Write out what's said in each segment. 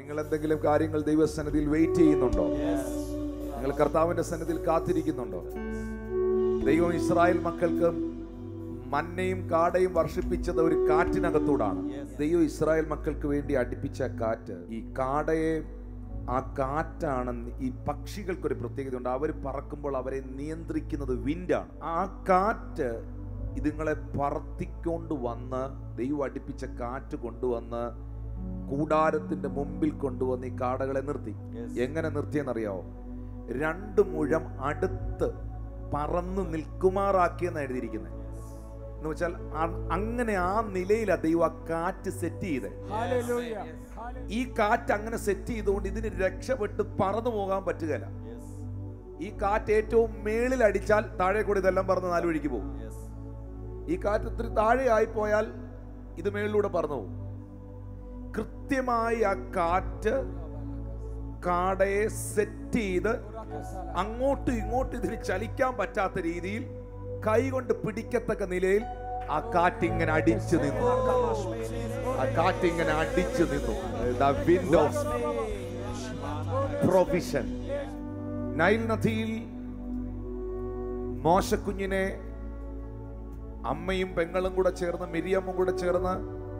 നിങ്ങൾ എന്തെങ്കിലും കാര്യങ്ങൾ ദൈവസന്നിധിയിൽ വെയിറ്റ് ചെയ്യുന്നുണ്ടോ നിങ്ങൾ കർത്താവിന്റെ സന്നിധിയിൽ കാത്തിരിക്കുന്നുണ്ടോ ദൈവം ഇസ്രായേൽ മക്കൾക്ക് മന്നയും കാടയും വർഷിപ്പിച്ചത് ഒരു കാറ്റിനകത്തൂടാണ് ദൈവം ഇസ്രായേൽ മക്കൾക്ക് വേണ്ടി അടുപ്പിച്ച കാറ്റ് ഈ കാടയെ ആ കാറ്റാണ് ഈ പക്ഷികൾക്കൊരു പ്രത്യേകതയുണ്ട് അവർ പറക്കുമ്പോൾ അവരെ നിയന്ത്രിക്കുന്നത് വിൻഡാണ് ആ കാറ്റ് ഇതുങ്ങളെ പറത്തിക്കൊണ്ട് വന്ന് ദൈവം അടുപ്പിച്ച കാറ്റ് കൊണ്ടുവന്ന് കൂടാരത്തിന്റെ മുമ്പിൽ കൊണ്ടുവന്ന് ഈ കാടകളെ നിർത്തി എങ്ങനെ നിർത്തിയെന്നറിയാവോ രണ്ട് മുഴം അടുത്ത് പറന്ന് നിൽക്കുമാറാക്കിയെന്ന് എഴുതിയിരിക്കുന്നത് എന്ന് വെച്ചാൽ അ- അങ്ങനെ ആ നിലയിലാണ് ദൈവം ആ കാറ്റ് സെറ്റ് ചെയ്ത് Hallelujah. ഈ കാറ്റ് അങ്ങനെ സെറ്റ് ചെയ്തുകൊണ്ട് ഇതിന് രക്ഷപ്പെട്ട് പറന്നു പോകാൻ പറ്റുകയില്ല ഈ കാറ്റ് ഏറ്റവും മേളിൽ അടിച്ചാൽ താഴെ കൂടി ഇതെല്ലാം പറന്ന് നാലുവഴിക്ക് പോകും ഈ കാറ്റ് ഒത്തിരി താഴെ ആയിപ്പോയാൽ ഇത് മേളിലൂടെ പറന്നു പോകും കൃത്യമായി ആ കാറ്റ് കാടയെ സെറ്റ് ചെയ്ത് അങ്ങോട്ടും ഇങ്ങോട്ടും ഇതിന് ചലിക്കാൻ പറ്റാത്ത രീതിയിൽ കൈകൊണ്ട് പിടിക്കത്തക്ക നിലയിൽ ആ കാറ്റിങ്ങനെ അടിച്ചു നിന്നു ആ കാറ്റിങ്ങനെ അടിച്ചു നിന്നു the wind of provision Nile നദിയിൽ മോശക്കുഞ്ഞിനെ അമ്മയും പെങ്ങളും കൂടെ ചേർന്ന് മിരിയമ്മും കൂടെ ചേർന്ന്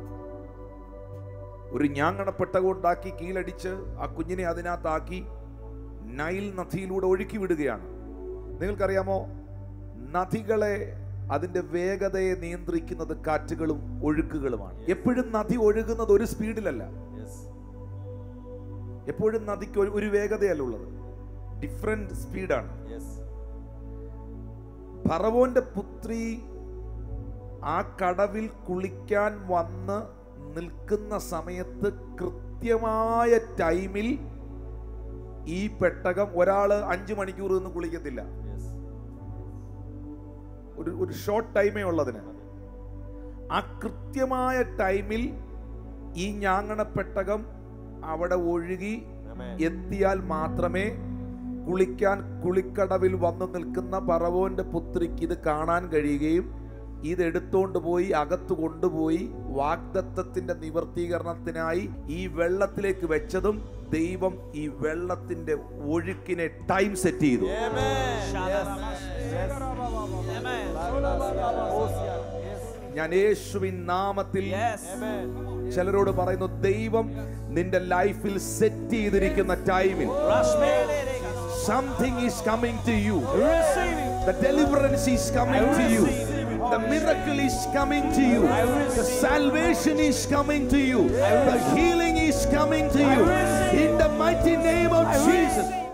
ഒരു ഞാങ്ങണപ്പെട്ടകം ഉണ്ടാക്കി കീഴടിച്ച് ആ കുഞ്ഞിനെ അതിനകത്താക്കി നൈൽ നദിയിലൂടെ ഒഴുക്കി വിടുകയാണ് നിങ്ങൾക്കറിയാമോ നദികളെ അതിന്റെ വേഗതയെ നിയന്ത്രിക്കുന്നത് കാറ്റുകളും ഒഴുക്കുകളുമാണ് എപ്പോഴും നദി ഒഴുകുന്നത് ഒരു സ്പീഡിലല്ല എപ്പോഴും നദിക്ക് ഒരു- ഒരു വേഗതയല്ല ഉള്ളത് ഡിഫറെന്റ് സ്പീഡാണ് ഫറവോന്റെ പുത്രി ആ കടവിൽ കുളിക്കാൻ വന്ന് നിൽക്കുന്ന സമയത്ത് കൃത്യമായ ടൈമിൽ ഈ പെട്ടകം ഒരാള് അഞ്ചു മണിക്കൂർ നിന്ന് കുളിക്കത്തില്ല ഒരു ഒരു ഷോർട്ട് ടൈമേ ഉള്ളതിന് ആ കൃത്യമായ ടൈമിൽ ഈ ഞാങ്ങണ പെട്ടകം അവിടെ ഒഴുകി എത്തിയാൽ മാത്രമേ കുളിക്കാൻ കുളിക്കടവിൽ വന്നു നിൽക്കുന്ന പറവോന്റെ പുത്രിക്ക് ഇത് കാണാൻ കഴിയുകയും ഇത് എടുത്തോണ്ട് പോയി അകത്ത് കൊണ്ടുപോയി വാഗ്ദത്തത്തിന്റെ നിവർത്തീകരണത്തിനായി ഈ വെള്ളത്തിലേക്ക് വെച്ചതും ദൈവം ഈ വെള്ളത്തിന്റെ ഒഴുക്കിനെ ടൈം സെറ്റ് ചെയ്തു ഞാൻ യേശുവിൻ നാമത്തിൽ ചിലരോട് പറയുന്നു ദൈവം നിന്റെ ലൈഫിൽ സെറ്റ് ചെയ്തിരിക്കുന്ന ടൈമിൽ something is coming to you The deliverance is coming to you. The miracle is coming to you. The salvation is coming to you. The healing is coming to you. In the mighty name of Jesus.